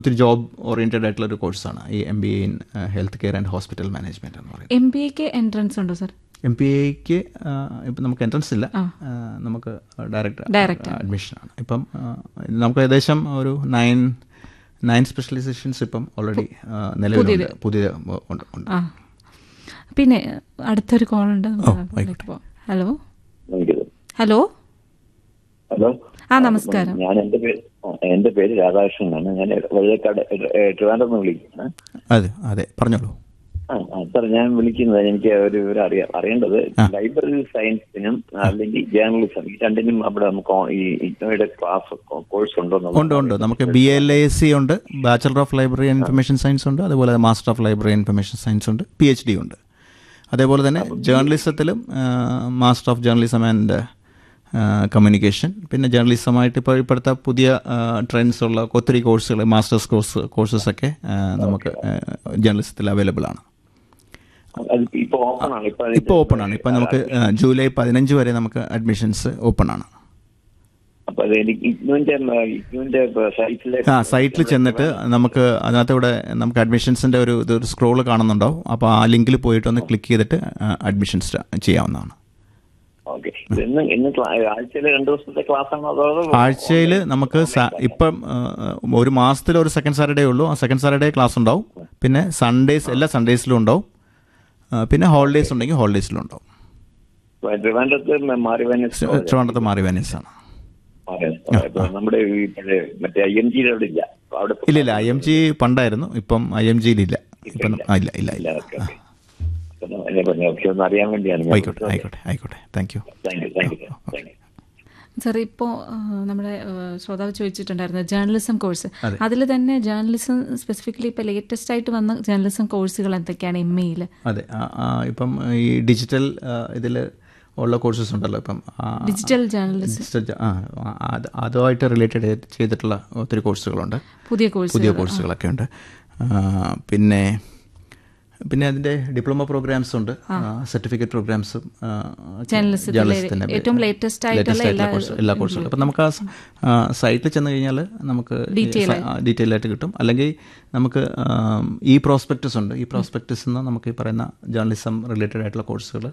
ഒത്തിരി job oriented ആയിട്ടുള്ള ഒരു കോഴ്സാണ് ഈ M B A in health care and hospital management എന്ന് പറയുന്നത് എം ബി എക്ക് എൻട്രൻസ് ഉണ്ടോ സർ എം പി എക്ക് ഇപ്പം നമുക്ക് എൻട്രൻസ് ഇല്ല ആ, നമുക്ക് ഡയറക്റ്റ് Direct അഡ്മിഷനാണ് ഇപ്പം ആ, നമുക്ക് ഏകദേശം ഒരു നയൻ നയൻ സ്പെഷ്യലൈസേഷൻസ് ഇപ്പം ഓൾറെഡി നിലവിലുണ്ട് പുതിയ ഉണ്ട് ഉണ്ട് ആ പിന്നെ അടുത്തൊരു കോൾ ഉണ്ട് നമുക്ക് ഓ, അതിലേക്ക് പോവാം. ഹലോ എനിക്കത് ഹലോ ഹലോ ആ നമസ്കാരം ഞാൻ എന്റെ പേര് ആ, എന്റെ പേര് രാധാകൃഷ്ണനാണ് ഞാൻ വഴുതക്കാട് ട്രിവാൻഡ്രം വിളിക്കുന്നത് അതെ അതെ പറഞ്ഞോളൂ ആ ആ, സാർ ഞാൻ വിളിക്കുന്നത് എനിക്ക് ഒരു ഒരു അറിയാ അറിയേണ്ടത് ലൈബ്രറി സയൻസിനും അല്ലെങ്കിൽ ജേർണലിസം ഈ രണ്ടിനും അവിടെ നമുക്ക് ഓ- ഈ ഇഗ്നോയുടെ ക്ലാസ് കോഴ്സ് ഉണ്ടോ ഉണ്ട് ഉണ്ട് നമുക്ക് ബി എൽ എ സി ഉണ്ട് bachelor of library and information science ഉണ്ട് അതുപോലെ master of library information science ഉണ്ട് പി എച്ച് ഡി ഉണ്ട് അതേപോലെ തന്നെ ജേർണലിസത്തിലും master of journalism and communication പിന്നെ ജേർണലിസമായിട്ട് ഇപ്പോൾ ഇപ്പോഴത്തെ പുതിയ ട്രെൻഡ്സ് ഉള്ള ഒത്തിരി കോഴ്സുകൾ മാസ്റ്റേഴ്സ് കോഴ്സ് കോഴ്സസ് ഒക്കെ ആ, നമുക്ക് ജേർണലിസത്തിൽ അവൈലബിൾ ആണ് അത് ഇപ്പൊ ഓപ്പൺ ആണ് ഇപ്പൊ ഇപ്പോൾ ഓപ്പൺ ആണ് ഇപ്പം നമുക്ക് ആ, ജൂലൈ പതിനഞ്ച് വരെ നമുക്ക് അഡ്മിഷൻസ് ഓപ്പൺ ആണ് അപ്പൊ അത് എനിക്ക് ഇഗ്നുവിന്റെ ഇഗ്നുവിന്റെ സൈറ്റിലെ ആ സൈറ്റിൽ ചെന്നിട്ട് നമുക്ക് അതിനകത്ത് ഇവിടെ നമുക്ക് അഡ്മിഷൻസിൻ്റെ ഒരു ഇതൊരു സ്ക്രോൾ കാണുന്നുണ്ടാവും അപ്പോൾ ആ ലിങ്കിൽ പോയിട്ട് ഒന്ന് ക്ലിക്ക് ചെയ്തിട്ട് അഡ്മിഷൻസ് ചെയ്യാവുന്നതാണ് ഓക്കെ ഇന്ന് ഇന്ന് ആഴ്ചയിൽ രണ്ടു ദിവസത്തെ ക്ലാസ് ആണോ അതോ ആഴ്ചയിൽ നമുക്ക് സ- ഇപ്പം ആ, ഒരു മാസത്തിൽ ഒരു സെക്കൻഡ് സാറ്റർഡേ ഉള്ളൂ ആ സെക്കൻഡ് സാറ്റർഡേ ക്ലാസ് ഉണ്ടാവും പിന്നെ സൺഡേസ് എല്ലാ സൺഡേസിലും ഉണ്ടാവും ആ, പിന്നെ ഹോളിഡേയ്സ് ഉണ്ടെങ്കിൽ ഹോളിഡേയ്സിലും ഉണ്ടാവും ട്രിവാൻഡ്രത്ത് മാറി ട്രിവാൻഡ്രത്ത് മാറി വെനീസ് ആണ് നമ്മുടെ ഈ പഴയ മറ്റേ ഐ എം ജിയുടെ അവിടെ ഇല്ല അപ്പൊ അവിടെ ഇല്ല ഇല്ല ഐ എം ജി പണ്ടായിരുന്നു ഇപ്പം ഐ എം ജിയിലില്ല ഇപ്പം ആ, ഇല്ല ഇല്ല ഇല്ല ഇല്ല ഓക്കെ ഓക്കെ ഒന്ന് എന്നെ പറഞ്ഞു പക്ഷെ ഒന്ന് അറിയാൻ വേണ്ടിയാണ് ഞാൻ ആയിക്കോട്ടെ ആയിക്കോട്ടെ ആയിക്കോട്ടെ thank you thank you thank you thank you sir ഇപ്പോൾ നമ്മുടെ ആ, ശ്രോതാവ് ചോദിച്ചിട്ടുണ്ടായിരുന്നു ജേർണലിസം കോഴ്സ് അതിൽ തന്നെ ജേർണലിസം സ്പെസിഫിക്കലി ഇപ്പോൾ ലേറ്റസ്റ്റ് ആയിട്ട് വന്ന ജേർണലിസം കോഴ്സുകൾ എന്തൊക്കെയാണ് എം എയിൽ അതെ ആ, ആ, ഇപ്പം ഈ ഡിജിറ്റൽ ഇതിൽ ഉള്ള കോഴ്സസ് ഉണ്ടല്ലോ ഇപ്പം ആ, ഡിജിറ്റൽ ജേർണലിസം ഡിജിറ്റൽ ജ- ആ, അത് അതുമായിട്ട് റിലേറ്റഡ് ചെയ്തിട്ടുള്ള ഒത്തിരി കോഴ്സുകളുണ്ട് പുതിയ കോഴ്സ് പുതിയ കോഴ്സുകളൊക്കെ ഉണ്ട് ആ, പിന്നെ പിന്നെ അതിൻ്റെ ഡിപ്ലോമ പ്രോഗ്രാംസ് ഉണ്ട് സർട്ടിഫിക്കറ്റ് പ്രോഗ്രാംസും Journalism ത്തിലെ ഏറ്റവും latest ആയിട്ടുള്ള എല്ലാ- എല്ലാ കോഴ്സുകളും അപ്പം നമുക്ക് ആ സൈറ്റിൽ ചെന്ന് കഴിഞ്ഞാൽ നമുക്ക് ഡീറ്റെയിൽ ആയിട്ട് കിട്ടും അല്ലെങ്കിൽ നമുക്ക് ഈ പ്രോസ്പെക്ടസ് ഉണ്ട് ഈ പ്രോസ്പെക്ടസ് നിന്ന് നമുക്ക് ഈ പറയുന്ന ജേർണലിസം റിലേറ്റഡ് ആയിട്ടുള്ള കോഴ്സുകൾ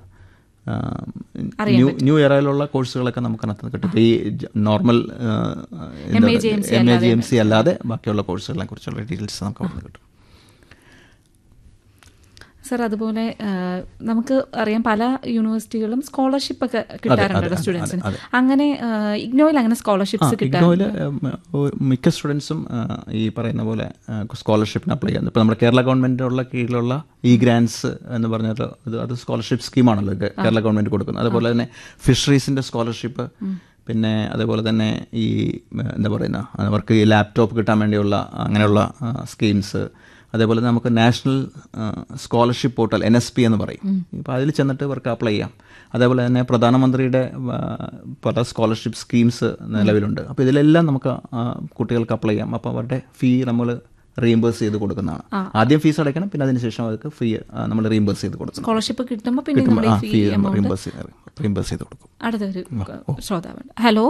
ന്യൂ ന്യൂ ഇയറയിലുള്ള കോഴ്സുകളൊക്കെ നമുക്ക് അതിനകത്ത് കിട്ടും ഈ normal M A G M C അല്ലാതെ ബാക്കിയുള്ള കോഴ്സുകളെ കുറിച്ചുള്ള ഡീറ്റെയിൽസ് നമുക്ക് അവിടെ നിന്ന് കിട്ടും സർ അതുപോലെ ആ, നമുക്ക് അറിയാം പല യൂണിവേഴ്സിറ്റികളും സ്കോളർഷിപ്പ് ഒക്കെ കിട്ടാറുണ്ടല്ലോ സ്റ്റുഡൻസിന് അങ്ങനെ ആ, ഇഗ്നോയിൽ അങ്ങനെ സ്കോളർഷിപ്സ് കിട്ടാൻ ഇഗ്നോയിൽ മിക്ക സ്റ്റുഡൻസും ഈ പറയുന്ന പോലെ സ്കോളർഷിപ്പിന് അപ്ലൈ ചെയ്യുന്നത് ഇപ്പോൾ നമ്മുടെ കേരള ഗവൺമെൻറ്റിനുള്ള കീഴിലുള്ള ഈ ഗ്രാൻസ് എന്ന് പറഞ്ഞിട്ട് ഇത് അത് സ്കോളർഷിപ്പ് സ്കീമാണല്ലോ ഇത് കേരള ഗവൺമെൻറ് കൊടുക്കുന്നത് അതുപോലെ തന്നെ ഫിഷറീസിൻ്റെ സ്കോളർഷിപ്പ് പിന്നെ അതേപോലെ തന്നെ ഈ ഉം, എന്താ പറയുന്ന അവർക്ക് ഈ ലാപ്ടോപ്പ് കിട്ടാൻ വേണ്ടിയുള്ള അങ്ങനെയുള്ള സ്കീംസ് അതേപോലെ നമുക്ക് national scholarship portal N S P എന്ന് പറയും ഇപ്പോൾ അതിൽ ചെന്നിട്ട് ഇവർക്ക് അപ്ലൈ ചെയ്യാം അതേപോലെ തന്നെ പ്രധാനമന്ത്രിയുടെ ആ, പല സ്കോളർഷിപ്പ് സ്കീംസ് നിലവിലുണ്ട് അപ്പോൾ ഇതിലെല്ലാം നമുക്ക് ആ, കുട്ടികൾക്ക് അപ്ലൈ ചെയ്യാം അപ്പോൾ അവരുടെ ഫീ നമ്മൾ റീഇംബേഴ്സ് ചെയ്ത് കൊടുക്കുന്നതാണ് ആദ്യം ഫീസ് അടയ്ക്കണം പിന്നെ അതിനുശേഷം അവർക്ക് ഫീ നമ്മൾ റീഇംബേഴ്സ് ചെയ്ത് കൊടുക്കണം സ്കോളർഷിപ്പ് കിട്ടുമ്പോൾ പിന്നെ കിട്ടുമ്പോൾ നമ്മുടെ ആ fee fee amount reimburse reimburse ചെയ്ത് കൊടുക്കും അടുത്തൊരു ശ്രോതാവുണ്ട് ഹലോ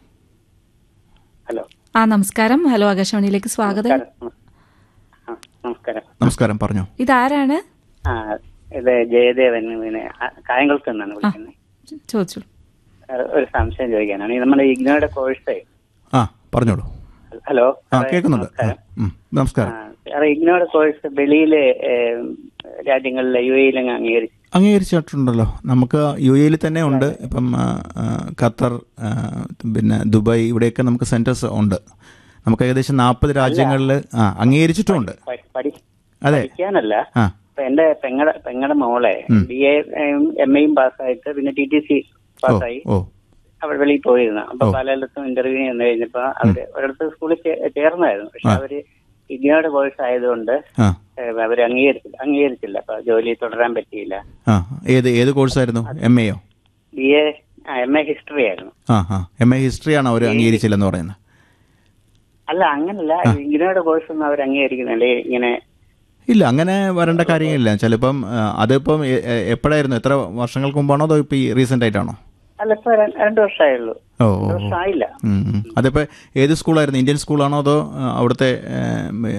ഹലോ ആ നമസ്കാരം ഹലോ ആകാശവാണിയിലേക്ക് സ്വാഗതം ആ, നമസ്കാരം നമസ്കാരം പറഞ്ഞോ ഇതാരാണ് ആ ഇത് ജയദേവൻ പിന്നെ ആ, കായംകുളത്ത് നിന്നാണ് വിളിക്കുന്നത് ചോദിച്ചോളൂ ആ, ഒരു സംശയം ചോദിക്കാനാണ് ഈ നമ്മുടെ ഇഗ്നോയുടെ കോഴ്സേ ആ പറഞ്ഞോളൂ ഹലോ ആ കേൾക്കുന്നുണ്ട് ആ, ഉം, നമസ്കാരം സാറേ ഇഗ്നോയുടെ കോഴ്സ് വെളിയിലെ ഏ, രാജ്യങ്ങളിലെ യു എയിലങ്ങ് അംഗീകരിച്ചു അംഗീകരിച്ചിട്ടുണ്ടല്ലോ നമുക്ക് യു എയിൽ തന്നെ ഉണ്ട് ഇപ്പം ആ, ആ, ഖത്തർ ആ, പിന്നെ ദുബായ് ഇവിടെയൊക്കെ നമുക്ക് സെൻറ്റേഴ്സ് ഉണ്ട് നമുക്ക് ഏകദേശം നാൽപ്പത് രാജ്യങ്ങളിൽ ആ അംഗീകരിച്ചിട്ടുമുണ്ട് പ- പഠി അതെ പഠിക്കാനല്ല ആ ഇപ്പൊ എന്റെ പെങ്ങടെ പെങ്ങടെ മോളെ ബി എ എം എയും പാസ്സായിട്ട് പിന്നെ ടി ടി സി ഓ പാസ്സായി ഓ അവൾ വെളിയിൽ പോയിരുന്നു അപ്പൊ പലയിടത്തും ഇന്റർവ്യൂ ചെന്ന് കഴിഞ്ഞപ്പോ അവര് ഒരിടത്ത് സ്കൂളിൽ ചേ- ചേർന്നായിരുന്നു പക്ഷെ അവര് ഇഗ്നോയുടെ കോഴ്സ് ആയതുകൊണ്ട് ആ ഏഹ്, അവര് അംഗീകരിച്ചില്ല അംഗീകരിച്ചില്ല അപ്പൊ ജോലി തുടരാൻ പറ്റിയില്ല ആ ഏത് ഏത് കോഴ്സായിരുന്നു എം എയോ B A M A history ആയിരുന്നു ആ ആ എം എ ഹിസ്റ്ററിയാണ് അവർ അംഗീകരിച്ചില്ലെന്ന് പറയുന്നത് അല്ല അങ്ങനല്ല ഇഗ്നോയുടെ കോഴ്സ് ഒന്നും അവർ അംഗീകരിക്കുന്നില്ലേ ഇങ്ങനെ ഇല്ല അങ്ങനെ വരേണ്ട കാര്യങ്ങളില്ല ചിലപ്പം ആ, അതിപ്പം എ- എ- എപ്പോഴായിരുന്നു എത്ര വർഷങ്ങൾക്ക് മുമ്പാണോ അതോ ഇപ്പം ഈ റീസെൻ്റ് ആയിട്ടാണോ അല്ല ഇപ്പൊ ര- രണ്ടു വർഷമായുള്ളൂ ഓ ഓ, രണ്ട് ഓ വർഷം ആയില്ല ഉം, ഉം. അതിപ്പോ ഏത് സ്കൂളായിരുന്നു ഇന്ത്യൻ സ്കൂളാണോ അതോ ആ, അവിടുത്തെ